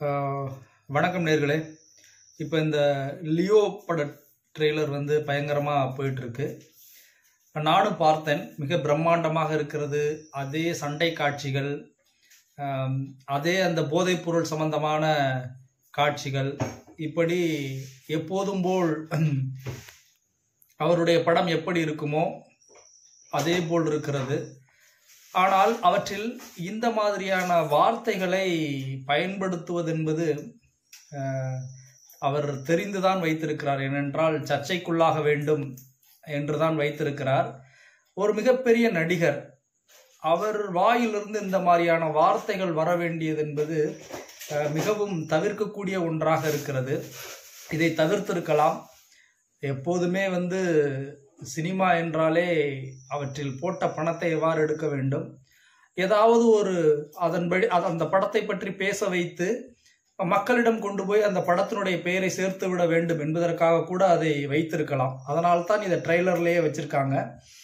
ஆஹ் வணக்கம் நேர்களே இப்போ இந்த லியோ பட ட்ரெய்லர் வந்து பயங்கரமாக போயிட்டுருக்கு நானும் பார்த்தேன் மிக பிரம்மாண்டமாக இருக்கிறது அதே சண்டை காட்சிகள் ஆம், அதே அந்த போதைப்பொருள் சம்பந்தமான காட்சிகள் இப்படி எப்போதும் போல் அவருடைய படம் எப்படி இருக்குமோ அதே போல் இருக்கிறது ஆனால் அவற்றில் இந்த மாதிரியான வார்த்தைகளை பயன்படுத்துவது என்பது அஹ், அவர் தெரிந்துதான் வைத்திருக்கிறார் ஏனென்றால் சர்ச்சைக்குள்ளாக வேண்டும் என்றுதான் வைத்திருக்கிறார் ஒரு மிகப்பெரிய நடிகர் அவர் வாயிலிருந்து இந்த மாதிரியான வார்த்தைகள் வர வேண்டியது என்பது அஹ், மிகவும் தவிர்க்கக்கூடிய ஒன்றாக இருக்கிறது இதை தவிர்த்திருக்கலாம் எப்போதுமே வந்து சினிமா என்றாலே அவற்றில் போட்ட பணத்தை எவ்வாறு எடுக்க வேண்டும் ஏதாவது ஒரு அதன்படி அது அந்த படத்தை பற்றி பேச வைத்து மக்களிடம் கொண்டு போய் அந்த படத்தினுடைய பெயரை சேர்த்து விட வேண்டும் என்பதற்காக கூட அதை வைத்திருக்கலாம் அதனால் தான் இதை ட்ரெய்லர்லேயே வச்சிருக்காங்க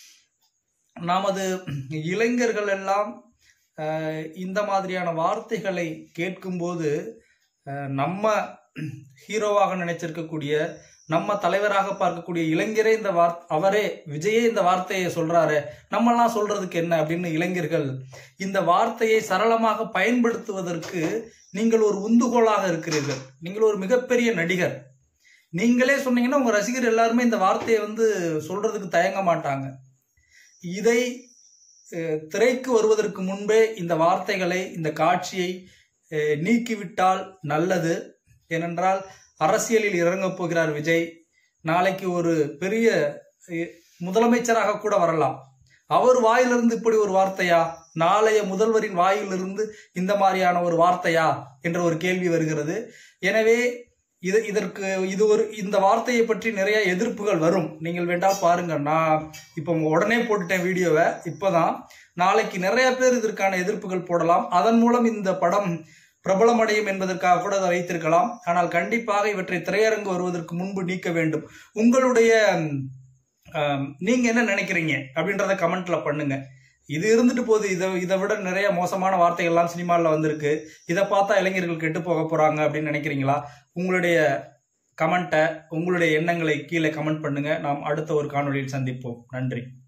நமது இளைஞர்கள் எல்லாம் அஹ், இந்த மாதிரியான வார்த்தைகளை கேட்கும்போது அஹ், நம்ம ஹீரோவாக நினைச்சிருக்கக்கூடிய நம்ம தலைவராக பார்க்கக்கூடிய இளைஞரே இந்த வார் அவரே விஜயே இந்த வார்த்தையை சொல்றாரு நம்மலாம் சொல்றதுக்கு என்ன அப்படின்னு இளைஞர்கள் இந்த வார்த்தையை சரளமாக பயன்படுத்துவதற்கு நீங்கள் ஒரு உந்துகோலாக இருக்கிறீர்கள் நீங்கள் ஒரு மிகப்பெரிய நடிகர் நீங்களே சொன்னீங்கன்னா உங்க ரசிகர் எல்லாருமே இந்த வார்த்தையை வந்து சொல்றதுக்கு தயங்க மாட்டாங்க இதை அஹ், திரைக்கு வருவதற்கு முன்பே இந்த வார்த்தைகளை இந்த காட்சியை அஹ், நீக்கிவிட்டால் நல்லது ஏனென்றால் அரசியலில் இறங்கப் போகிறார் விஜய் நாளைக்கு ஒரு பெரிய அஹ், முதலமைச்சராக கூட வரலாம் அவர் வாயிலிருந்து இப்படி ஒரு வார்த்தையா நாளைய முதல்வரின் வாயிலிருந்து இந்த மாதிரியான ஒரு வார்த்தையா என்ற ஒரு கேள்வி வருகிறது எனவே இது இதற்கு இது ஒரு இந்த வார்த்தையை பற்றி நிறைய எதிர்ப்புகள் வரும் நீங்கள் வேண்டாம் பாருங்க நான் இப்போ உடனே போட்டுட்டேன் வீடியோவை இப்போதான் நாளைக்கு நிறைய பேர் இதற்கான எதிர்ப்புகள் போடலாம் அதன் மூலம் இந்த படம் பிரபலமடையும் என்பதற்காக கூட அதை வைத்திருக்கலாம் ஆனால் கண்டிப்பாக இவற்றை திரையரங்கு வருவதற்கு முன்பு நீக்க வேண்டும் உங்களுடைய ஆம், நீங்க என்ன நினைக்கிறீங்க அப்படின்றத கமெண்ட்ல பண்ணுங்க இது இருந்துட்டு போகுது இதை இதை விட நிறைய மோசமான வார்த்தைகள்லாம் சினிமாவில் வந்திருக்கு இதை பார்த்தா இளைஞர்கள் கெட்டு போக போறாங்க அப்படின்னு நினைக்கிறீங்களா உங்களுடைய கமெண்ட்டை உங்களுடைய எண்ணங்களை கீழே கமெண்ட் பண்ணுங்க நாம் அடுத்த ஒரு காணொளியில் சந்திப்போம் நன்றி